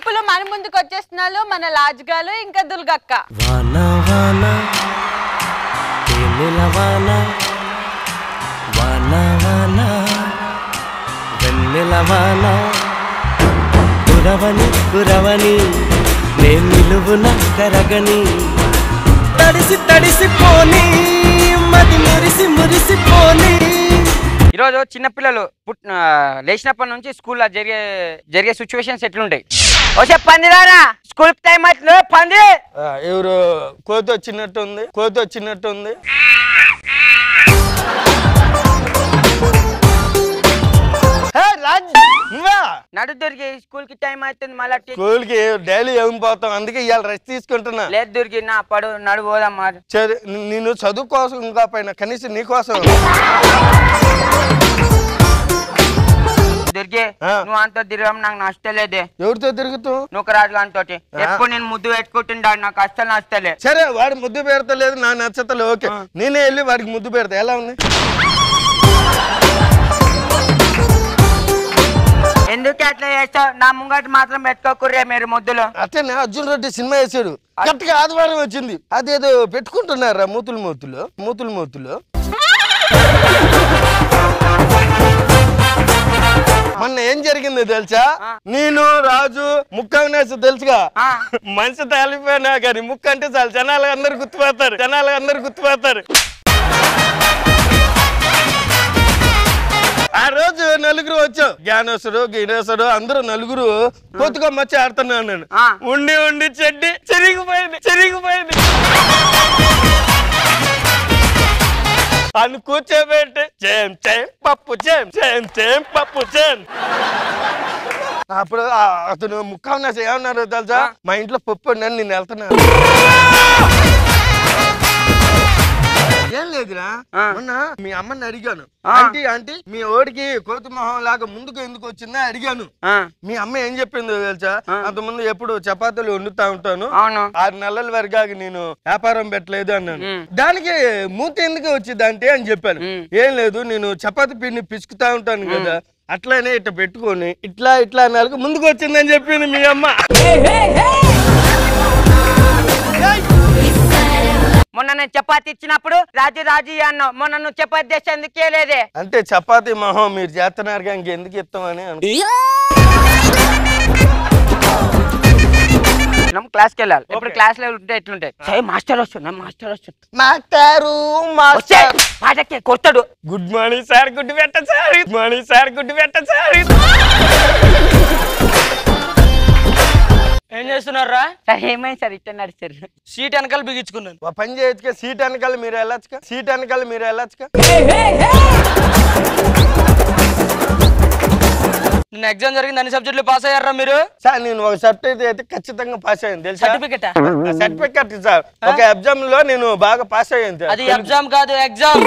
ఇప్పుడు మన ముందుకు వచ్చేస్తున్నారు మన లాజ్గాలు ఇంకా దుర్గక్క వాన వాన తేనెల వాన వాన వాన వెన్నెల వాన కురవని కురవని నే నిలువున కరగని తడిసి తడిసిపోని మది మురిసి మురిసిపోని ఈరోజు చిన్నపిల్లలు పుట్ ఆ, లేచినప్పటి నుంచి స్కూల్లో జరిగే జరిగే సిచ్యువేషన్స్ ఎట్లుంటాయి వచ్చే పందిరారా స్కూల్ టైం అవుతుంది పంది ఆ, ఎవరు కోతి వచ్చినట్టుంది కోతి వచ్చినట్టుంది హే, రాజ్, నువ్వా నడు దొరికి స్కూల్ కి టైం అవుతుంది మళ్ళీ టీ- స్కూల్కి డైలీ ఏం పోతాం అందుకే ఇవాళ రెస్ట్ తీసుకుంటున్నా లేదు దొరికి నా పడు నడు పోదామా సరే ని- నేను చదువు కోసం ఇంకా పైన కనీసం నీ కోసం దొరికి ఆ. నువ్వు అంత తిరగడం నాకు నచ్చలేదే ఎవరితో తిరుగుతూ నువ్వు రాజు అంతోటి ఎప్పుడు నేను ముద్దు పెట్టుకుంటుంటాడు నాకు అస్సలు నచ్చలే సరే వాడు ముద్దు పెడతలేదు నా నచ్చతలే ఓకే నేనే వెళ్ళి వాడికి ముద్దు పెడతా ఎలా ఉంది ఎందుకు అట్లా చేస్తావు నా ముంగట మాత్రం పెట్టుకోకుర్రే మీరు ముద్దులు అట్లనే అర్జున్ రెడ్డి సినిమా వేసాడు కరెక్ట్ గా ఆదివారం వచ్చింది అదేదో పెట్టుకుంటున్నారా మూతులు మూతులు మూతులు మూతులు మొన్న ఏం జరిగిందో తెలుసా నేను రాజు ముక్క అవినాశ్ తెలుసుగా ఆ. మనిషి తాలిపోయినా కానీ ముక్క అంటే చాలు జనాలు అందరు గుర్తుపడతారు జనాలు అందరు గుర్తుపడతారు ఆ రోజు నలుగురు వచ్చాం జ్ఞానేశ్వరు గినేశ్వరు అందరూ నలుగురు కోతుకొమ్మ వచ్చి ఆడుతున్నాను నేను ఆ. ఉండి ఉండి చెడ్డి చెరిగిపోయింది చెరిగిపోయింది అని కూర్చోబెట్టి చేం చేం పప్పు చేం చేం చేం పప్పు చేం అప్పుడు ఆ అతను ముఖం ఏమన్నారు తెలుసా మా ఇంట్లో పప్పు నన్ను నేను వెళ్తున్నాను ఏం లేదురా ఆ. మొన్న మీ అమ్మని అడిగాను ఆ. ఆంటీ ఆంటీ మీ ఓడికి కోతి మొహం లాగా ముందుకు ఎందుకు వచ్చిందా అడిగాను ఆ, మీ అమ్మ ఏం చెప్పిందో తెలుసా ఆ. అంతకుముందు ఎప్పుడు చపాతీలు వండుతా ఉంటాను అవును ఆరు నెలల వరకు నేను వ్యాపారం పెట్టలేదు అన్నాను ఉమ్. దానికి మూత ఎందుకు వచ్చింది అంటే అని చెప్పాను ఉమ్. ఏం లేదు నేను చపాతి పిండిని పిసుకుతా ఉంటాను కదా అట్లానే ఇట్లా పెట్టుకొని ఇట్లా ఇట్లా నెలకు ముందుకు వచ్చిందని చెప్పింది మీ అమ్మ మొన్న నేను చపాతి ఇచ్చినప్పుడు రాజు రాజు అన్నావు మొన్న నువ్వు చపాతి చేస్తే ఎందుకే లేదే అంటే చపాతి మొహం మీరు చేస్తున్నారు కానీ ఇంకెందుకు ఇస్తామని అను- మనం క్లాస్కి వెళ్ళాలి ఇప్పుడు క్లాస్ లో ఉంటే ఎట్లుంటాయి సరే మాస్టర్ వస్తున్నా మాస్టర్ వస్తున్నా మాస్టారు వచ్చే మాస్టర్ పాటకి కొడతాడు గుడ్ మార్నింగ్ సార్ గుడ్ పెట్ట sir good morning sir good పెట్ట సార్ ఏం చేస్తున్నారా సార్ ఏమైంది సార్ ఇట్లా నడిచారు సీట్ వెనకాల బిగించుకున్నాను ఓ పని చేయొచ్చుగా సీట్ వెనకాల మీరు వెళ్ళొచ్చుగా సీట్ వెనకాల మీరు వెళ్ళొచ్చుగా నిన్న ఎగ్జామ్ జరిగింది అన్ని సబ్జెక్టులు పాస్ అయ్యారా మీరు సార్ నేను ఒక సబ్జెక్ట్ అయితే ఖచ్చితంగా పాస్ అయ్యాను తెలుసా సర్టిఫికెట్ సర్టిఫికెట్ సార్ ఒక ఎగ్జామ్ లో నేను బాగా పాస్ అయ్యాను సార్. అది ఎగ్జామ్ కాదు ఎగ్జామ్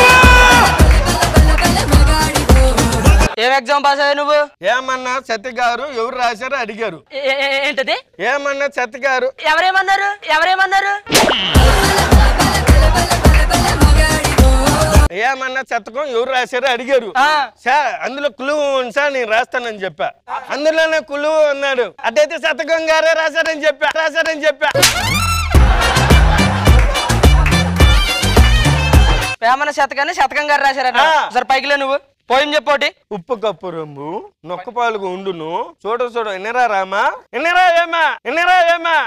ఏం ఎగ్జామ్ పాస్ అయ్యా నువ్వు ఏమన్నా సత్య గారు ఎవరు రాశారో అడిగారు ఏ- ఏ- ఏ- ఏంటది ఏమన్నా సత్య గారు ఎవరేమన్నారు ఎవరేమన్నారు ఏమన్నా శతకం ఎవరు రాశారో అడిగారు ఆ. సార్ అందులో కులువు ఉంది సార్ నేను రాస్తానని చెప్పా అందులోనే కులువు అన్నాడు అటైతే శతకం గారే రాశారని చెప్పా రాశారని చెప్పా వేమన శతకాన్ని శతకం గారు రాశారట ఆ. సరే పైకిలే నువ్వు పోయిన చెప్పోటి ఉప్పు కప్పు రొమ్ము నొక్క పాలుగు ఉండును చూడ చూడ ఎన్నరా రామా ఎన్నరా ఏమా ఎన్నరా ఏమా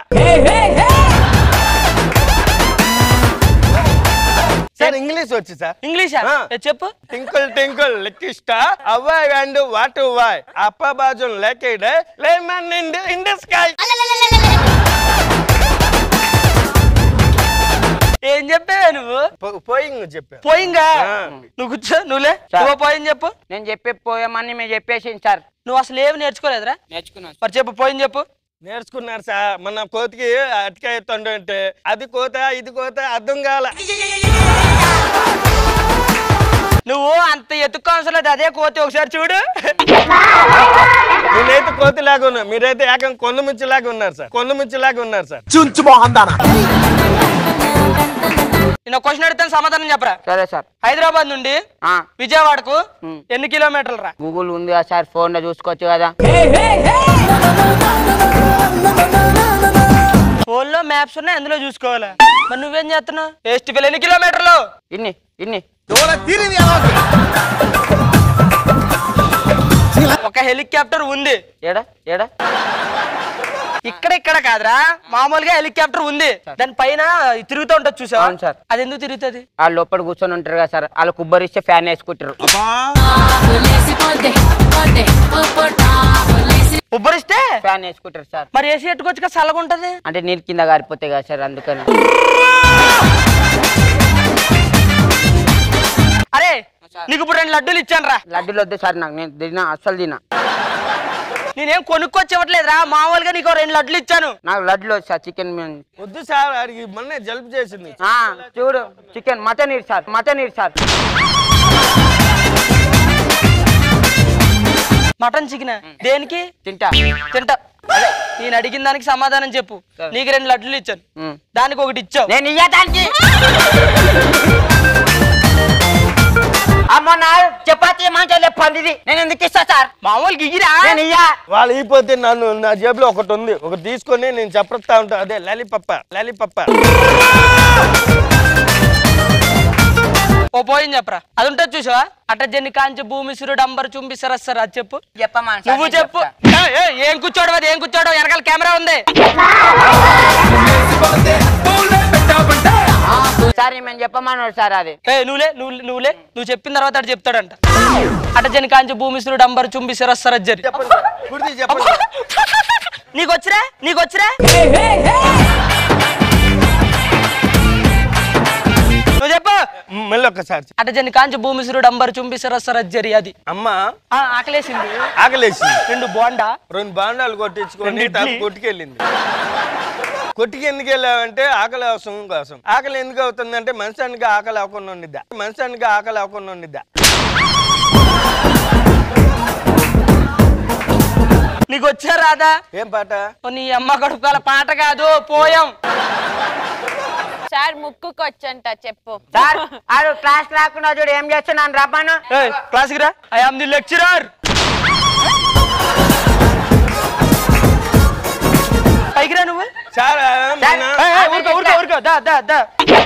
సార్ ఇంగ్లీష్ వచ్చి సార్ ఇంగ్లీషా ఆ. ఏ, చెప్పు టింకుల్ టింకుల్ లెక్కిస్ట అవ్వాయ్ అండ్ వాట్ వాయ్ అప్ప బాజున్ లేకేడే లేమన్ ఇన్ ఇన్ ది స్కై ఏం చెప్పావే నువ్వు పోయింగ్ చెప్పా పోయింగా ఆ. నువ్వు కూర్చో నువ్వులే సార్. నువ్వు పోయింది చెప్పు నేను చెప్పి పోయామని మేము చెప్పేసింది సార్ నువ్వు అసలు ఏమి నేర్చుకోలేదురా నేర్చుకున్నాను మరి చెప్పు పోయింది చెప్పు నేర్చుకున్నారు సార్ మన కోతికి అటకాయ తొండ అంటే అది కోత ఇది కోత అర్థం కాల నువ్వు అంత ఎత్తుకోవసరం లేదు అదే కోతి ఒకసారి చూడు నేనైతే కోతి లాగా ఉన్నా మీరైతే ఏకం కొండముచ్చి లాగా ఉన్నారు సార్ కొండముచ్చి లాగా ఉన్నారు సార్ నేను క్వశ్చన్ అడిగితే సమాధానం చెప్పరా సరే సార్ హైదరాబాద్ నుండి ఆ, విజయవాడకు ఉమ్. ఎన్ని కిలోమీటర్లు రా గూగుల్ ఉంది కదా సార్ ఫోన్ లో చూసుకోవచ్చు కదా ఫోన్లో మ్యాప్స్ ఉన్నాయి అందులో చూసుకోవాలా మరి నువ్వేం చేస్తున్నావు వేస్ట్ పిల్ల ఎన్ని కిలోమీటర్లు ఇన్ని ఇన్ని ఒక హెలికాప్టర్ ఉంది ఏడా ఏడా ఇక్కడ ఇక్కడ కాదురా మామూలుగా హెలికాప్టర్ ఉంది దాని పైన తిరుగుతూ ఉంటుంది చూసావా అవును సార్. అది ఎందుకు తిరుగుతుంది ఆ లోపల కూర్చొని ఉంటారు కదా సార్ వాళ్ళు కుబ్బరిస్తే ఫ్యాన్ వేసుకుంటారు ఉబ్బరిస్తే ఫ్యాన్ వేసుకుంటారు సార్ మరి ఏసీ పెట్టుకోవచ్చు కదా చల్లగా ఉంటది అంటే నీరు కింద గారిపోతాయి కదా సార్ అందుకని అరే నీకు ఇప్పుడు రెండు లడ్డూలు ఇచ్చాను రా లడ్డూలు వద్దు సార్ నాకు నేను తిన్నా అస్సలు తిన్నా నేనేం కొనుక్కొచ్చి ఇవ్వట్లేదురా మామూలుగా నీకు రెండు లడ్డులు ఇచ్చాను నాకు లడ్డులు వద్దు సార్ చికెన్ వద్దు సార్ ఆడికి మొన్నే జలుబు చేసింది చూడు చికెన్ మటన్ ఇరు సార్ మటన్ ఇరు సార్ మటన్ చికెన్ దేనికి తింటా తింటా అదే నేను అడిగిన దానికి సమాధానం చెప్పు సరే. నీకు రెండు లడ్డులు ఇచ్చాను ఉమ్. దానికి ఒకటి ఇచ్చావు నేను ఇయ్యడానికి అమ్మ నా చపాతీ మంచి పందిది నేను ఎందుకు ఇస్తా సార్ మామూలుగా ఇగిరా నేను ఇయ్యా వాళ్ళు అయిపోతే నన్ను నా జేబులో ఒకటి ఉంది ఒకటి తీసుకొని నేను చెప్పతా ఉంటా అదే లాలిపప్ప లాలిపప్ప ఓ పోయింది చెప్పరా అది ఉంటుంది చూసావా అట్ట జన్ని కాంచి భూమి సురుడు అంబర్ చుంబి సరస్సర్ అది చెప్పు చెప్పమా నువ్వు చెప్పు ఏయ్, ఏయ్, ఏం కూర్చోడు అది ఏం కూర్చోడు వెనకాల కెమెరా ఉంది సార్ మేము చెప్పమన్నాడు సార్ అది ఏ నువ్వులే నువ్వు నువ్వులే నువ్వు చెప్పిన తర్వాత అటు చెప్తాడంట అట జని కాంచి భూమి సురుడు అంబర్ చుంబి సరస్సర్ అజ్జరి చెప్పండి సార్. పూర్తి చెప్పండి నీకు వచ్చిరా నీకు వచ్చిరా నువ్వు చెప్పు మళ్ళీ ఒక్కసారి చెప్పు. అట జని కాంచి భూమి సురుడు అంబర్ చుంబి సరస్సర్ అజ్జరి అది అమ్మ ఆ, ఆకలేసింది ఆకలేసింది రెండు బోండా రెండు బాండాలు కొట్టించుకొని రెండు ఇడ్లీ. తను కొట్టుకెళ్ళింది కొట్టుకి ఎందుకు వెళ్ళావంటే ఆకలి అవసరం కోసం ఆకలి ఎందుకు అవుతుందంటే మనిషానికి ఆకలి అవ్వకుండా ఉండిద్దా మనిషానికి ఆకలి అవ్వకుండా ఉండిద్దా నీకు వచ్చా రాదా ఏం పాట ఓ నీ అమ్మ కడుపుల పాట కాదు పోయాం సార్ ముక్కుకు వచ్చంట చెప్పు సార్ ఆడు క్లాస్ రాకుండా చూడు ఏం చేస్తున్నాను రమ్మను క్లాస్కి రా ఐ ఆమ్ ది లెక్చరర్ పైకి రా నువ్వు సార్ ఆ, మొన్న- ఏయ్, ఏయ్, ఊరుకో ఊరుకో ఊరుకో దా దా దా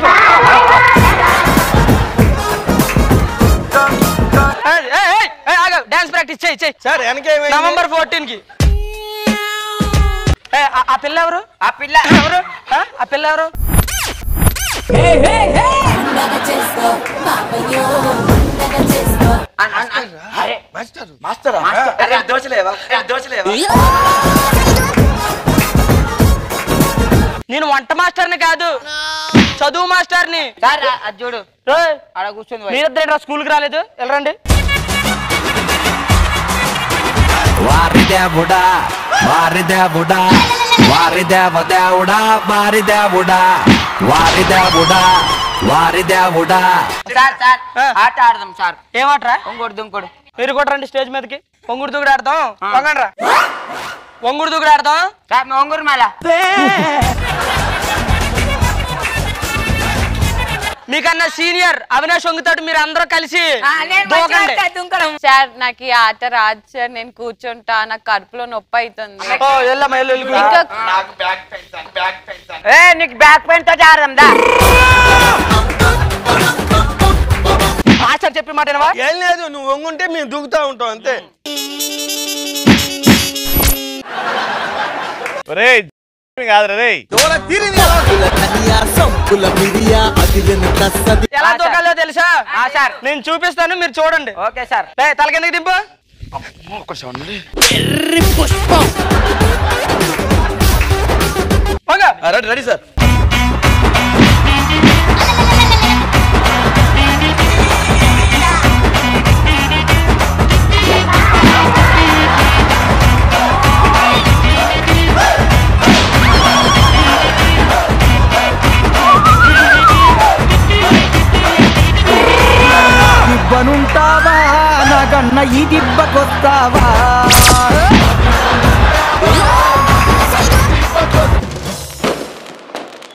ఏయ్, ఏయ్, ఏయ్, ఏయ్, ఆగు డాన్స్ ప్రాక్టీస్ చేయి చేయి సార్ వెనకేమైంది నవంబర్ ఫోర్టీన్ కి ఏయ్, ఆ- ఆ పిల్ల ఎవరు ఆ పిల్ల ఎవరు ఆ? ఆ పిల్ల ఎవరు అన్- అన్- అన్- అరే మాస్టర్ నేను వంట మాస్టర్ని కాదు చదువు మాస్టర్ని సార్ ఆ- అది చూడు ఏయ్, ఆడ కూర్చొని పోయి. మీరిద్దరు స్కూల్కి రాలేదు వెళ్ళరండి వారి దేవుడా వారి దేవుడా వారి దేవ దేవుడా వారి దేవుడా వారి దేవుడా వారి దేవుడా సార్ సార్ ఆ. ఆట ఆడదాం సార్ ఏమాట్రా ఇంకోటి ఇంకోటి మీరు కూడా రండి స్టేజ్ మీదకి వంగుడు దూకుడు ఆడతాం వంగండి రా వంగుడు దూకుడు ఆడతాం సార్ మీ ఒంగూరు మళ్ళా మీకన్నా సీనియర్ అవినాష్ వంగుతాడు మీరు అందరూ కలిసి దూకండి సార్ నాకు ఈ ఆట రాదు సార్ నేను కూర్చుంటా నాకు కడుపులో నొప్పి అవుతుంది ఓ ఎల్లమ్మ ఎల్లు ఎల్లు ఇంకా ఏ నీకు బ్యాక్ పెయిన్ తో ఆడదాం దా మాస్టర్ చెప్పి మాట వినవా? ఏం లేదు నువ్వు వంగుంటే మేము దూకుతా ఉంటాం అంతే కాదురా రే ఎలా దూకాలో తెలుసా ఆ, సార్. నేను చూపిస్తాను మీరు చూడండి ఓకే సార్ ఏ తల కిందకి దింపు వంగ. రెడీ సార్ దిబ్బనుంటావా నాకన్న ఈ దిబ్బకొస్తావా